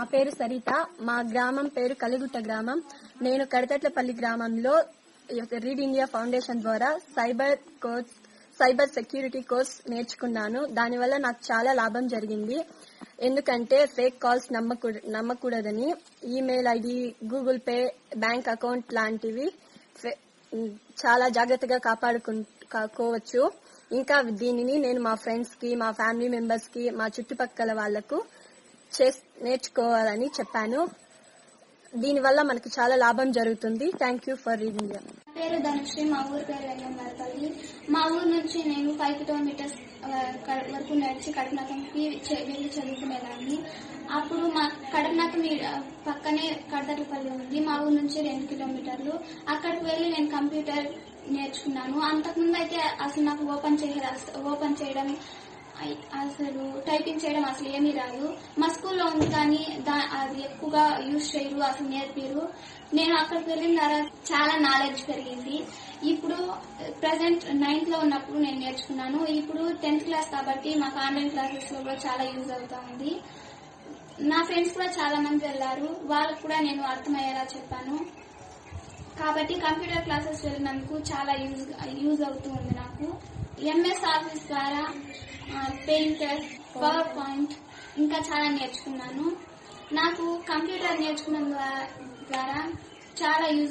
నా పేరు సరిత మా గ్రామం పేరు కలిగుట్ట గ్రామం నేను కడతట్లపల్లి గ్రామంలో రీడ్ ఇండియా ఫౌండేషన్ ద్వారా cyber course cyber security course నేర్చుకున్నాను దానివల్ల నాకు చాలా లాభం జరిగింది ఎందుకంటే ఫేక్ కాల్స్ నమ్మకూ నమ్మకూడదని email ID Google pay bank account లాంటివి ఫే- చాలా జాగ్రత్తగా కాపాడుకోవచ్చు ఇంకా దీనిని నేను మా ఫ్రెండ్స్ కి మా ఫ్యామిలీ మెంబర్స్ కి మా చుట్టుపక్కల వాళ్లకు చేస్- నేర్చుకోవాలని చెప్పాను దీనివల్ల మనకి చాలా లాభం జరుగుతుంది థ్యాంక్ యూ ఫర్ రీడింగ్ నా పేరు ధనుశ్రీ మా ఊరు పేరు వెంగమారపల్లి మా ఊరు నుంచి నేను ఫైవ్ కిలోమీటర్స్ ఆ, కడ- వరకు నడిచి కడపనాథంకి చె- వెళ్ళి చదువుకునేదాన్ని అప్పుడు మా కడపనాథం ఈ- ఆ, పక్కనే కడతలపల్లి ఉంది మా ఊరు నుంచి రెండు కిలోమీటర్లు అక్కడికి వెళ్ళి నేను కంప్యూటర్ నేర్చుకున్నాను అంతకుముందు అయితే అసలు నాకు ఓపెన్ చేయ ఓపెన్ చేయడం ఐ- అసలు టైపింగ్ చేయడం అసలు ఏమీ రాదు మా స్కూల్లో ఉంది కానీ దా- అది ఎక్కువగా యూజ్ చేయరు అసలు నేర్పిరు నేను అక్కడికి వెళ్ళిన తర్వాత చాలా నాలెడ్జ్ పెరిగింది ఇప్పుడు ప్రజెంట్ నైన్త్ లో ఉన్నప్పుడు నేను నేర్చుకున్నాను ఇప్పుడు టెన్త్ క్లాస్ కాబట్టి మాకు ఆన్లైన్ క్లాసెస్ లో కూడా చాలా యూజ్ అవుతా ఉంది నా ఫ్రెండ్స్ కూడా చాలా మంది వెళ్ళారు వాళ్ళకు కూడా నేను అర్థమయ్యేలా చెప్పాను కాబట్టి కంప్యూటర్ క్లాసెస్ వెళ్ళినందుకు చాలా యూజ్ యూజ్ అవుతూ ఉంది నాకు ఎంఎస్ ఆఫీస్ ద్వారా పెయింటర్ పవర్ పాయింట్ ఇంకా చాలా నేర్చుకున్నాను నాకు కంప్యూటర్ నేర్చుకున్న ద్వారా చాలా యూజ్